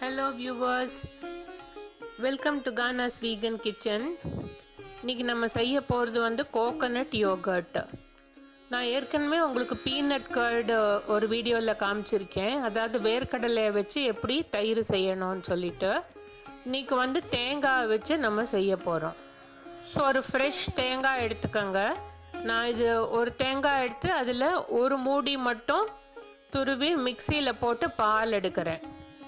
hello viewers welcome to Gana's vegan kitchen இன்றைக்கி நம்ம செய்ய போகிறது வந்து கோகனட் யோகர்ட் நான் ஏற்கனவே உங்களுக்கு பீனட் கர்டு ஒரு வீடியோவில் காமிச்சிருக்கேன் அதாவது வேர்க்கடலையை வச்சு எப்படி தயிர் செய்யணும்னு சொல்லிட்டு இன்றைக்கி வந்து தேங்காய் வச்சு நம்ம செய்ய போகிறோம் ஸோ ஒரு ஃப்ரெஷ் தேங்காய் எடுத்துக்கோங்க நான் இது ஒரு தேங்காய் எடுத்து அதில் ஒரு மூடி மட்டும் துருவி மிக்சியில் போட்டு பால் எடுக்கிறேன்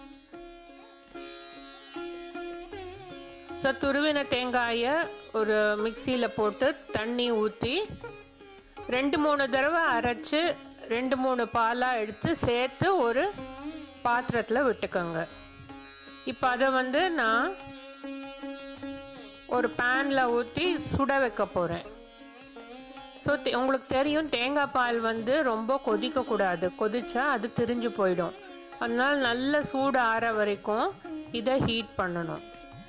ஸோ துருவின தேங்காயை ஒரு மிக்சியில் போட்டு தண்ணி ஊற்றி ரெண்டு மூணு தடவை அரைச்சி ரெண்டு மூணு பாலாக எடுத்து சேர்த்து ஒரு பாத்திரத்தில் விட்டுக்கோங்க இப்போ அதை வந்து நான் ஒரு பேனில் ஊற்றி சுட வைக்க போகிறேன் ஸோ உங்களுக்கு தெரியும் தேங்காய் பால் வந்து ரொம்ப கொதிக்கக்கூடாது கொதிச்சா அது திரிஞ்சு போயிடும் அதனால் நல்ல சூடு ஆற வரைக்கும் இதை ஹீட் பண்ணணும்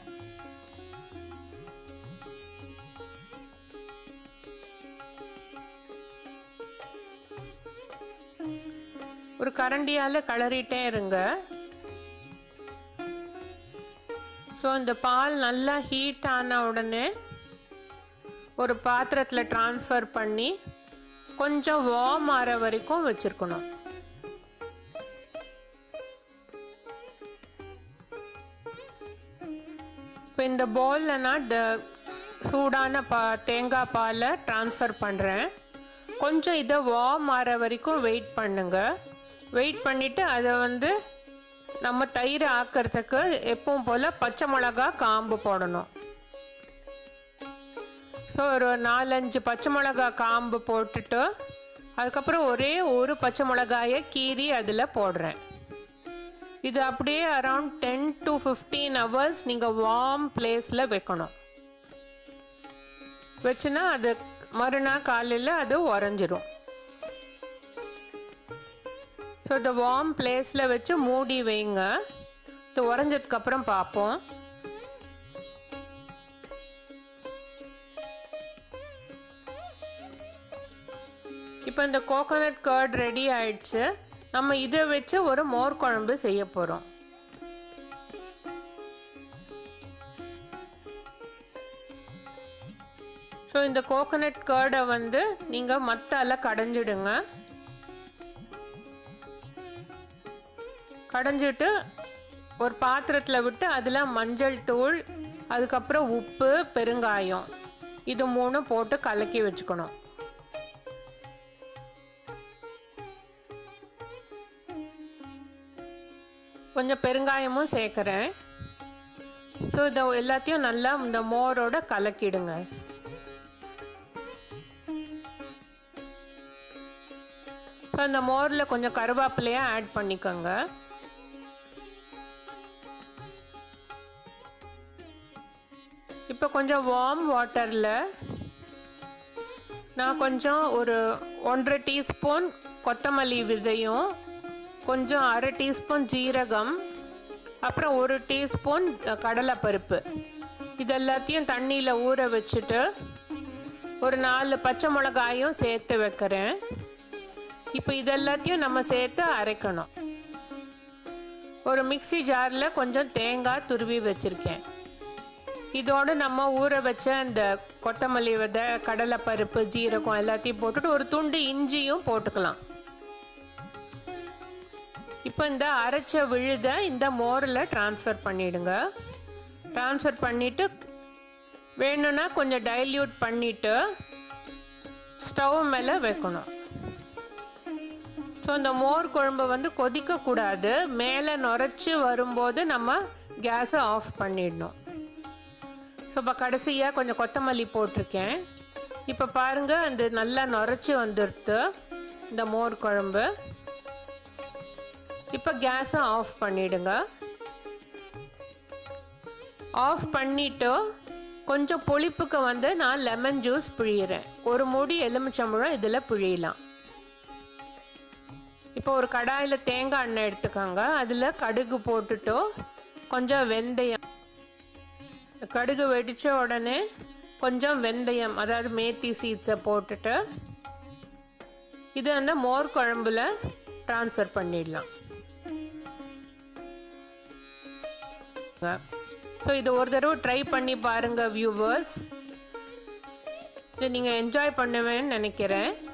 ஒரு கரண்டியால் கிளறிட்டே இருங்க ஸோ இந்த பால் நல்லா ஹீட் ஆன உடனே ஒரு பாத்திரத்தில் ட்ரான்ஸ்ஃபர் பண்ணி கொஞ்சம் வார்ம் ஆற வரைக்கும் வச்சுருக்கணும் இப்போ இந்த பவுலில் நான் ட சூடான பா தேங்காய் பாலை ட்ரான்ஸ்ஃபர் பண்ணுறேன் கொஞ்சம் இதை வார்ம் ஆற வரைக்கும் வெயிட் பண்ணுங்க வெயிட் பண்ணிவிட்டு அதை வந்து நம்ம தயிர் ஆக்கிறதுக்கு எப்பவும் போல் பச்சை மிளகா காம்பு போடணும் ஸோ ஒரு நாலஞ்சு பச்சை மிளகா காம்பு போட்டுட்டு அதுக்கப்புறம் ஒரே ஒரு பச்சை மிளகாயை கீறி அதில் போடுறேன் இது அப்படியே around ten to fifteen hours நீங்கள் வார்ம் பிளேஸில் வைக்கணும் வச்சுன்னா அது மறுநாள் காலையில் அது உறைஞ்சிரும் ஸோ இந்த வார்ம் பிளேஸில் வச்சு மூடி வைங்க இது உறைஞ்சதுக்கப்புறம் பார்ப்போம் இப்போ இந்த கோகோனட் கர்ட் ரெடி ஆயிடுச்சு நம்ம இதை வச்சு ஒரு மோர் குழம்பு செய்ய போகிறோம் ஸோ இந்த கோகோனட் கர்டை வந்து நீங்கள் மத்தால கடைஞ்சிடுங்க கடைஞ்சிட்டு ஒரு பாத்திரத்தில் விட்டு அதில் மஞ்சள் தூள் அதுக்கப்புறம் உப்பு பெருங்காயம் இது மூணும் போட்டு கலக்கி வச்சுக்கணும் கொஞ்சம் பெருங்காயமும் சேர்க்குறேன் ஸோ இதை எல்லாத்தையும் நல்லா இந்த மோரோட கலக்கிடுங்க ஸோ இந்த மோரில் கொஞ்சம் கருவேப்பிலையை ஆட் பண்ணிக்கோங்க இப்போ கொஞ்சம் வார்ம் வாட்டரில் நான் கொஞ்சம் ஒரு ஒன்றரை டீஸ்பூன் கொத்தமல்லி விதையும் கொஞ்சம் அரை டீஸ்பூன் ஜீரகம் அப்புறம் ஒரு டீஸ்பூன் கடலைப்பருப்பு இது எல்லாத்தையும் தண்ணியில் ஊற வச்சுட்டு ஒரு நாலு பச்சை மிளகாயும் சேர்த்து வைக்கிறேன் இப்போ இதெல்லாத்தையும் நம்ம சேர்த்து அரைக்கணும் ஒரு மிக்சி ஜாரில் கொஞ்சம் தேங்காய் துருவி வச்சுருக்கேன் இதோடு நம்ம ஊற வச்ச அந்த கொத்தமல்லி விதை கடலைப்பருப்பு ஜீரகம் எல்லாத்தையும் போட்டுட்டு ஒரு துண்டு இஞ்சியும் போட்டுக்கலாம் இப்போ இந்த அரைச்ச விழுதை இந்த மோரில் ட்ரான்ஸ்ஃபர் பண்ணிவிடுங்க ட்ரான்ஸ்ஃபர் பண்ணிவிட்டு வேணும்னா கொஞ்சம் டைல்யூட் பண்ணிவிட்டு ஸ்டவ் மேலே வைக்கணும் ஸோ இந்த மோர் குழம்பு வந்து கொதிக்கக்கூடாது மேலே நுரைச்சி வரும்போது நம்ம கேஸை ஆஃப் பண்ணிடணும் ஸோ இப்போ கடைசியாக கொஞ்சம் கொத்தமல்லி போட்டிருக்கேன் இப்போ பாருங்கள் அந்த நல்லா நுரைச்சி வந்துடுது இந்த மோர் குழம்பு இப்போ கேஸை ஆஃப் பண்ணிவிடுங்க ஆஃப் பண்ணிவிட்டு கொஞ்சம் புளிப்புக்கு வந்து நான் லெமன் ஜூஸ் பிழியிறேன் ஒரு மூடி எலுமிச்சம்பழம் இதில் பிழியலாம் இப்போ ஒரு கடாயில் தேங்காய் எண்ணெய் எடுத்துக்கோங்க அதில் கடுகு போட்டுட்டு கொஞ்சம் வெந்தயம் கடுகு வெடித்த உடனே கொஞ்சம் வெந்தயம் அதாவது மேத்தி சீட்ஸை போட்டுட்டு இது அந்த மோர் குழம்புல ட்ரான்ஸ்ஃபர் பண்ணிடலாம் ஸோ இதை ஒரு தடவை ட்ரை பண்ணி பாருங்கள் வியூவர்ஸ் இதை நீங்கள் என்ஜாய் பண்ணுவேன்னு நினைக்கிறேன்